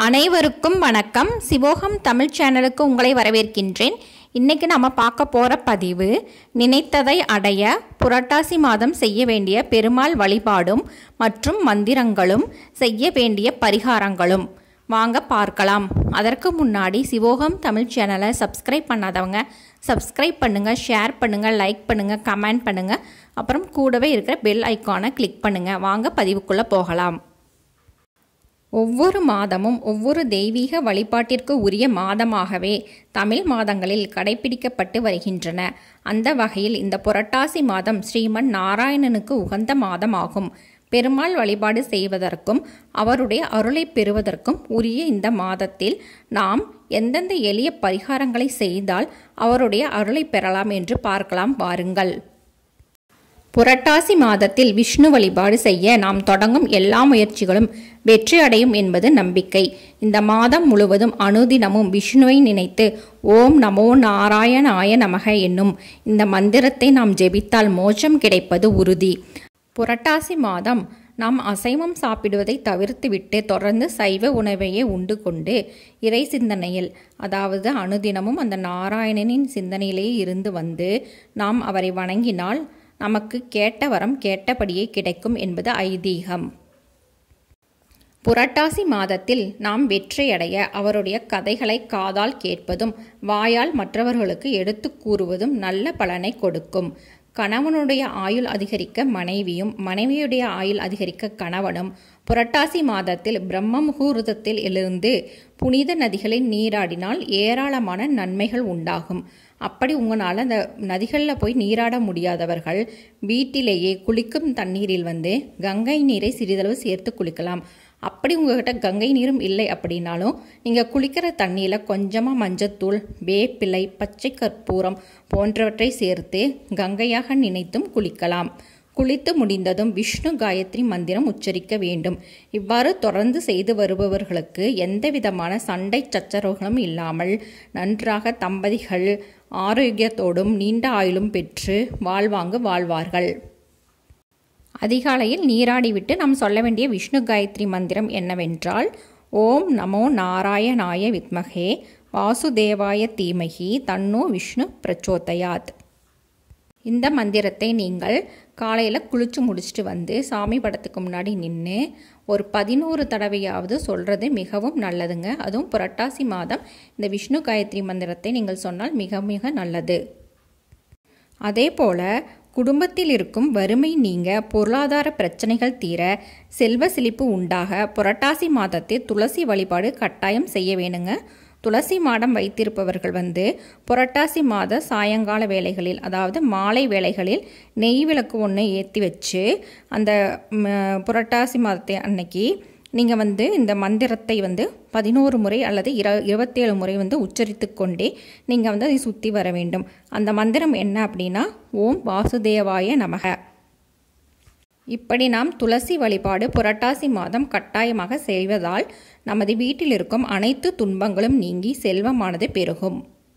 அனைவருக்கும் வணக்கம் சிவோகம் தமிழ் சேனலுக்கு உங்களை வரவேற்கின்றேன் இன்னைக்கு நம்ம பார்க்க போகிற பதிவு நினைத்ததை அடைய புரட்டாசி மாதம் செய்ய வேண்டிய பெருமாள் வழிபாடும் மற்றும் மந்திரங்களும் செய்ய வேண்டிய பரிகாரங்களும் வாங்க பார்க்கலாம் அதற்கு முன்னாடி சிவோகம் தமிழ் சேனலை சப்ஸ்கிரைப் பண்ணாதவங்க சப்ஸ்கிரைப் பண்ணுங்கள் ஷேர் பண்ணுங்கள் லைக் பண்ணுங்கள் கமெண்ட் பண்ணுங்கள் அப்புறம் கூடவே இருக்கிற பெல் ஐக்கானை கிளிக் பண்ணுங்கள் வாங்க பதிவுக்குள்ளே போகலாம் ஒவ்வொரு மாதமும் ஒவ்வொரு தெய்வீக வழிபாட்டிற்கு உரிய மாதமாகவே தமிழ் மாதங்களில் கடைபிடிக்கப்பட்டு வருகின்றன அந்த வகையில் இந்த புரட்டாசி மாதம் ஸ்ரீமன் நாராயணனுக்கு உகந்த மாதமாகும் பெருமாள் வழிபாடு செய்வதற்கும் அவருடைய அருளை பெறுவதற்கும் உரிய இந்த மாதத்தில் நாம் எந்தெந்த எளிய பரிகாரங்களை செய்தால் அவருடைய அருளை பெறலாம் என்று பார்க்கலாம் வாருங்கள் புரட்டாசி மாதத்தில் விஷ்ணு வழிபாடு செய்ய நாம் தொடங்கும் எல்லா முயற்சிகளும் வெற்றி அடையும் என்பது நம்பிக்கை இந்த மாதம் முழுவதும் அனுதினமும் விஷ்ணுவை நினைத்து ஓம் நமோ நாராயணாய நமக என்னும் இந்த மந்திரத்தை நாம் ஜெபித்தால் மோட்சம் கிடைப்பது உறுதி புரட்டாசி மாதம் நாம் அசைவம் சாப்பிடுவதை தவிர்த்துவிட்டு தொடர்ந்து சைவ உணவையே உண்டு கொண்டு இறை சிந்தனையில் அதாவது அனுதினமும் அந்த நாராயணனின் சிந்தனையிலேயே இருந்து வந்து நாம் அவரை வணங்கினால் நமக்கு கேட்ட வரம் கேட்டபடியே கிடைக்கும் என்பது ஐதீகம் புரட்டாசி மாதத்தில் நாம் வெற்றியடைய அவருடைய கதைகளை காதால் கேட்பதும் வாயால் மற்றவர்களுக்கு எடுத்து கூறுவதும் நல்ல பலனை கொடுக்கும் கணவனுடைய ஆயுள் அதிகரிக்க மனைவியும் மனைவியுடைய ஆயுள் அதிகரிக்க கணவனும் புரட்டாசி மாதத்தில் பிரம்ம முகூர்த்தத்தில் எழுந்து புனித நதிகளில் நீராடினால் ஏராளமான நன்மைகள் உண்டாகும் அப்படி உங்களால் அந்த நதிகளில் போய் நீராட முடியாதவர்கள் வீட்டிலேயே குளிக்கும் தண்ணீரில் வந்து கங்கை நீரை சிறிதளவு சேர்த்து குளிக்கலாம் அப்படி உங்ககிட்ட கங்கை நீரும் இல்லை அப்படின்னாலும் நீங்கள் குளிக்கிற தண்ணியில் கொஞ்சமாக மஞ்சத்தூள் வேப்பிலை பச்சை கற்பூரம் போன்றவற்றை சேர்த்து கங்கையாக நினைத்தும் குளிக்கலாம் குளித்து முடிந்ததும் விஷ்ணு காயத்ரி மந்திரம் உச்சரிக்க வேண்டும் இவ்வாறு தொடர்ந்து செய்து வருபவர்களுக்கு எந்த விதமான சண்டை சச்சரவுகளும் இல்லாமல் நன்றாக தம்பதிகள் ஆரோக்கியத்தோடும் நீண்ட ஆயுளும் பெற்று வாழ்வாங்கு வாழ்வார்கள் அதிகாலையில் நீராடிவிட்டு நாம் சொல்ல வேண்டிய விஷ்ணு காயத்ரி மந்திரம் என்னவென்றால் ஓம் நமோ நாராயணாய வித்மகே வாசுதேவாய தீமகி தன்னோ விஷ்ணு பிரச்சோதயாத் இந்த மந்திரத்தை நீங்கள் காலையில் குளிச்சு முடிச்சுட்டு வந்து சாமி படத்துக்கு முன்னாடி நின்று ஒரு பதினோரு தடவையாவது சொல்கிறது மிகவும் நல்லதுங்க அதுவும் புரட்டாசி மாதம் இந்த விஷ்ணு காயத்ரி மந்திரத்தை நீங்கள் சொன்னால் மிக மிக நல்லது அதே போல் குடும்பத்தில் இருக்கும் வறுமை நீங்க பொருளாதார பிரச்சனைகள் தீர செல்வ செழிப்பு உண்டாக புரட்டாசி மாதத்தில் துளசி வழிபாடு கட்டாயம் செய்ய வேணுங்க துளசி மாடம் வைத்திருப்பவர்கள் வந்து புரட்டாசி மாத சாயங்கால வேலைகளில் அதாவது மாலை வேலைகளில் நெய் விளக்கு ஒன்று ஏற்றி வச்சு அந்த புரட்டாசி மாதத்தை அன்னைக்கு நீங்கள் வந்து இந்த மந்திரத்தை வந்து பதினோரு முறை அல்லது இர இருபத்தேழு முறை வந்து உச்சரித்து கொண்டே நீங்கள் வந்து அதை சுற்றி வர வேண்டும் அந்த மந்திரம் என்ன அப்படின்னா ஓம் வாசுதேவாய நமக இப்படி நாம் துளசி வழிபாடு புரட்டாசி மாதம் கட்டாயமாக செய்வதால் நமது வீட்டில் இருக்கும் அனைத்து துன்பங்களும் நீங்கி செல்வமானது பெருகும்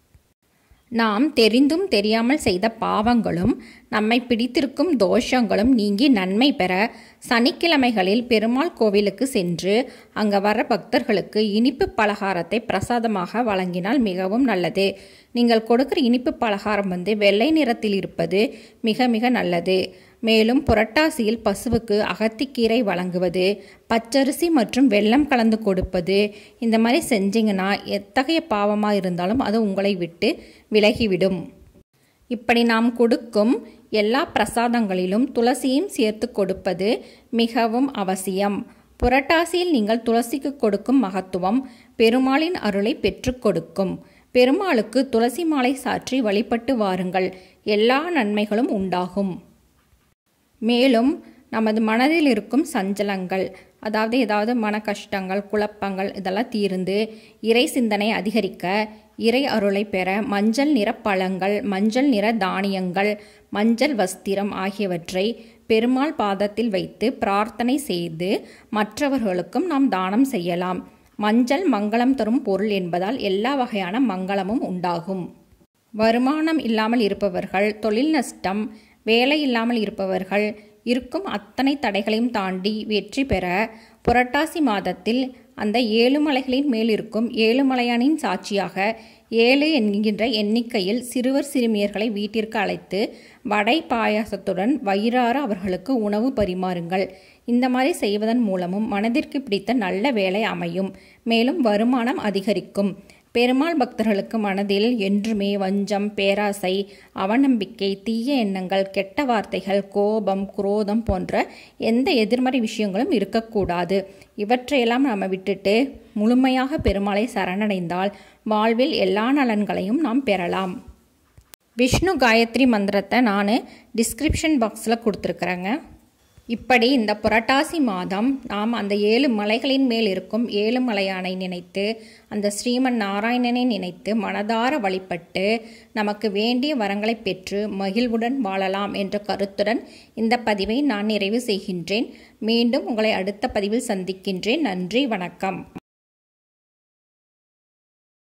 நாம் தெரிந்தும் தெரியாமல் செய்த பாவங்களும் நம்மை பிடித்திருக்கும் தோஷங்களும் நீங்கி நன்மை பெற சனிக்கிழமைகளில் பெருமாள் கோவிலுக்கு சென்று அங்கே வர பக்தர்களுக்கு இனிப்பு பலகாரத்தை பிரசாதமாக வழங்கினால் மிகவும் நல்லது நீங்கள் கொடுக்குற இனிப்பு பலகாரம் வந்து வெள்ளை நிறத்தில் இருப்பது மிக மிக நல்லது மேலும் புரட்டாசியில் பசுவுக்கு அகத்திக்கீரை வழங்குவது பச்சரிசி மற்றும் வெல்லம் கலந்து கொடுப்பது இந்த மாதிரி செஞ்சிங்கன்னா எத்தகைய பாவமாக இருந்தாலும் அது உங்களை விட்டு விலகிவிடும் இப்படி நாம் கொடுக்கும் எல்லா பிரசாதங்களிலும் துளசியும் சேர்த்து கொடுப்பது மிகவும் அவசியம் புரட்டாசியில் நீங்கள் துளசிக்கு கொடுக்கும் மகத்துவம் பெருமாளின் அருளை பெற்றுக் கொடுக்கும் பெருமாளுக்கு துளசி மாலை சாற்றி வழிபட்டு வாருங்கள் எல்லா நன்மைகளும் உண்டாகும் மேலும் நமது மனதில் இருக்கும் சஞ்சலங்கள் அதாவது ஏதாவது மன கஷ்டங்கள் குழப்பங்கள் இதெல்லாம் தீர்ந்து இறை சிந்தனை அதிகரிக்க இறை அருளை பெற மஞ்சள் நிற பழங்கள் மஞ்சள் நிற தானியங்கள் மஞ்சள் வஸ்திரம் ஆகியவற்றை பெருமாள் பாதத்தில் வைத்து பிரார்த்தனை செய்து மற்றவர்களுக்கும் நாம் தானம் செய்யலாம் மஞ்சள் மங்களம் தரும் பொருள் என்பதால் எல்லா வகையான மங்களமும் உண்டாகும் வருமானம் இல்லாமல் இருப்பவர்கள் தொழில் நஷ்டம் வேலை இல்லாமல் இருப்பவர்கள் இருக்கும் அத்தனை தடைகளையும் தாண்டி வெற்றி பெற புரட்டாசி மாதத்தில் அந்த ஏழு மலைகளின் மேல் இருக்கும் ஏழுமலையானின் சாட்சியாக ஏழு என்கின்ற எண்ணிக்கையில் சிறுவர் சிறுமியர்களை வீட்டிற்கு அழைத்து வடை பாயாசத்துடன் வயிறார அவர்களுக்கு உணவு பரிமாறுங்கள் இந்த மாதிரி செய்வதன் மூலமும் மனதிற்கு பிடித்த நல்ல வேலை அமையும் மேலும் வருமானம் அதிகரிக்கும் பெருமாள் பக்தர்களுக்கு மனதில் என்றுமே வஞ்சம் பேராசை அவநம்பிக்கை தீய எண்ணங்கள் கெட்ட வார்த்தைகள் கோபம் குரோதம் போன்ற எந்த எதிர்மறை விஷயங்களும் இருக்கக்கூடாது இவற்றையெல்லாம் நம்ம விட்டுட்டு முழுமையாக பெருமாளை சரணடைந்தால் வாழ்வில் எல்லா நலன்களையும் நாம் பெறலாம் விஷ்ணு காயத்ரி மந்திரத்தை நான் டிஸ்கிரிப்ஷன் பாக்ஸில் கொடுத்துருக்குறேங்க இப்படி இந்த புரட்டாசி மாதம் நாம் அந்த ஏழு மலைகளின் மேல் இருக்கும் ஏழு மலையானை நினைத்து அந்த ஸ்ரீமன் நாராயணனை நினைத்து மனதார வழிபட்டு நமக்கு வேண்டிய வரங்களை பெற்று மகிழ்வுடன் வாழலாம் என்ற கருத்துடன் இந்த பதிவை நான் நிறைவு செய்கின்றேன் மீண்டும் உங்களை அடுத்த பதிவில் சந்திக்கின்றேன் நன்றி வணக்கம்